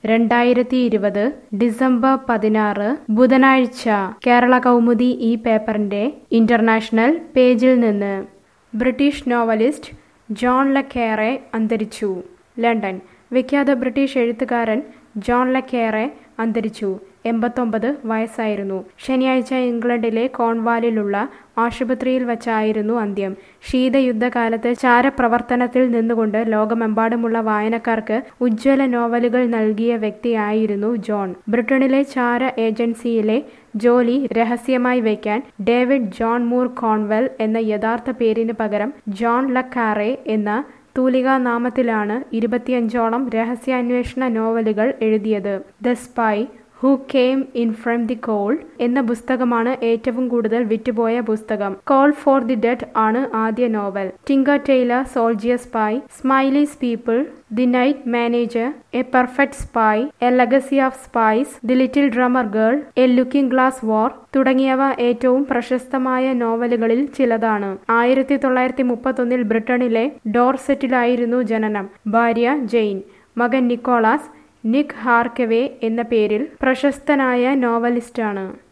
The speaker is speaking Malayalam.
രണ്ടായിരത്തി ഇരുപത് ഡിസംബർ പതിനാറ് ബുധനാഴ്ച കേരള കൗമുദി ഈ പേപ്പറിന്റെ ഇന്റർനാഷണൽ പേജിൽ നിന്ന് ബ്രിട്ടീഷ് നോവലിസ്റ്റ് ജോൺ ലക്കേറെ അന്തരിച്ചു ലണ്ടൻ വിഖ്യാത ബ്രിട്ടീഷ് എഴുത്തുകാരൻ ജോൺ ലക്കേറെ അന്തരിച്ചു എൺപത്തൊമ്പത് വയസ്സായിരുന്നു ശനിയാഴ്ച ഇംഗ്ലണ്ടിലെ കോൺവാലിലുള്ള ആശുപത്രിയിൽ വച്ചായിരുന്നു അന്ത്യം ശീതയുദ്ധകാലത്ത് ചാരപ്രവർത്തനത്തിൽ നിന്നുകൊണ്ട് ലോകമെമ്പാടുമുള്ള വായനക്കാർക്ക് ഉജ്ജ്വല നോവലുകൾ നൽകിയ വ്യക്തിയായിരുന്നു ജോൺ ബ്രിട്ടനിലെ ചാര ഏജൻസിയിലെ ജോലി രഹസ്യമായി വയ്ക്കാൻ ഡേവിഡ് ജോൺ മൂർ കോൺവെൽ എന്ന യഥാർത്ഥ പേരിന് പകരം ജോൺ ലക്കാറെ എന്ന തൂലികാ നാമത്തിലാണ് ഇരുപത്തിയഞ്ചോളം രഹസ്യാന്വേഷണ നോവലുകൾ എഴുതിയത് the spy who came in from the cold എന്ന പുസ്തകമാണ് ഏറ്റവും കൂടുതൽ വിറ്റുപോയ പുസ്തകം കോൾ ഫോർ ദി ഡെഡ് ആണ് ആദ്യ novel tinker tailor soldier spy smiley's people the night manager a perfect spy a legacy of spies the little drummer girl a looking glass war തുടങ്ങിയവ ഏറ്റവും പ്രശസ്തമായ നോവലുകളിൽ ചിലതാണ് ആയിരത്തി തൊള്ളായിരത്തി മുപ്പത്തൊന്നിൽ ബ്രിട്ടനിലെ ഡോർസെറ്റിലായിരുന്നു ജനനം ഭാര്യ ജെയിൻ മകൻ നിക്കോളാസ് നിക് ഹാർക്കവേ എന്ന പേരിൽ പ്രശസ്തനായ നോവലിസ്റ്റാണ്